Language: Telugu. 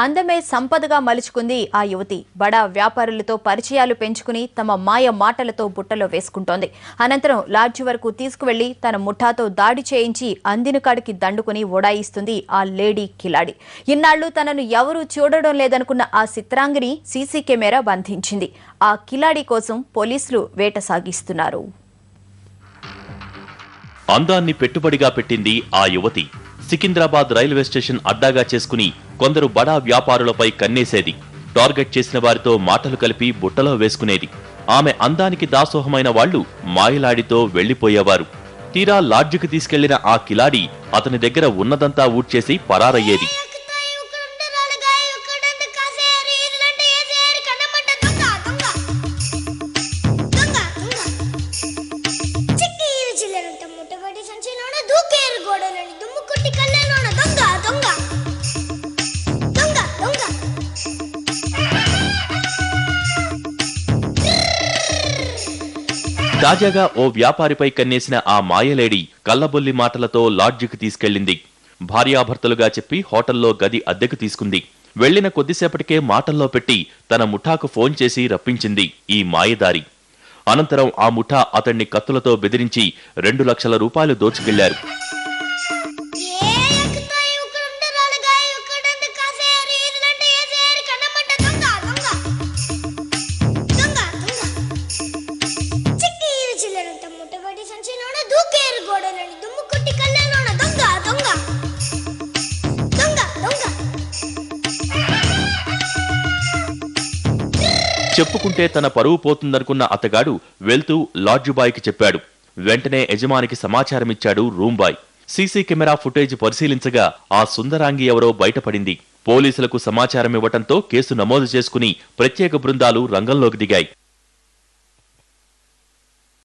అందమే సంపదగా మలుచుకుంది ఆ యువతి బడా వ్యాపారులతో పరిచయాలు పెంచుకుని తమ మాయ మాటలతో బుట్టలో వేసుకుంటోంది అనంతరం లాడ్జి వరకు తీసుకువెళ్లి తన ముఠాతో దాడి చేయించి అందిన కాడికి దండుకుని ఓడాయిస్తుంది ఆ లేడీ కిలాడి ఇన్నాళ్లు తనను ఎవరూ చూడడం లేదనుకున్న ఆ చిత్రాంగిని సీసీ కెమెరా బంధించింది ఆ కిలాడి కోసం పోలీసులు వేట సాగిస్తున్నారు అందాన్ని పెట్టుబడిగా పెట్టింది ఆ యువతి సికింద్రాబాద్ రైల్వే స్టేషన్ అడ్డాగా చేసుకుని కొందరు బడా వ్యాపారులపై కన్నేసేది టార్గెట్ చేసిన వారితో మాటలు కలిపి బుట్టలో వేసుకునేది ఆమె అందానికి దాసోహమైన వాళ్లు మాయలాడితో వెళ్లిపోయేవారు తీరా లాడ్జికి తీసుకెళ్లిన ఆ కిలాడి అతని దగ్గర ఉన్నదంతా ఊడ్చేసి పరారయ్యేది ఎక్కుతాయి ఒకడుంటే రాలుగాయి ఒకడంటే కాసేరు ఇదంటే ఏసేరు కన్నమంట దొంగ దొంగ దొంగ దొంగ చిక్కి చిల్లరంట ముట్టబడి సంచిలోన దూకేరు గోడలని దుమ్ము కొట్టి కళ్ళలోన దొంగ దొంగ దొంగ దొంగ తాజాగా ఓ వ్యాపారిపై కన్నేసిన ఆ మాయలేడి కల్లబొల్లి మాటలతో లాడ్జికి తీసుకెళ్లింది భార్యాభర్తలుగా చెప్పి హోటల్లో గది అద్దెకు తీసుకుంది వెళ్లిన కొద్దిసేపటికే మాటల్లో పెట్టి తన ముఠాకు ఫోన్ చేసి రప్పించింది ఈ మాయదారి అనంతరం ఆ ముఠా అతన్ని కత్తులతో బెదిరించి రెండు లక్షల రూపాయలు దోచుకెళ్లారు ఏ ఎక్కుతాయి ఒకడుంటే రాలుగాయి ఒకడంటే కాసేరు ఇదంటే ఏసేరు కన్నమంట దొంగ దొంగ దొంగ దొంగ చిక్కి చిల్లరంట ముట్టబడి సంచిలోన దూకేరు గోడలని దుమ్ము కొట్టి కళ్ళలోన దొంగ దొంగ దొంగ దొంగ చెప్పుకుంటే తన పరువు పోతుందనుకున్న అతగాడు వెళ్తూ లాడ్జు బాయ్కి చెప్పాడు వెంటనే యజమానికి సమాచారమిచ్చాడు room boy CC camera footage పరిశీలించగా ఆ సుందరాంగి ఎవరో బయటపడింది పోలీసులకు సమాచారం ఇవ్వటంతో కేసు నమోదు చేసుకుని ప్రత్యేక బృందాలు రంగంలోకి దిగాయి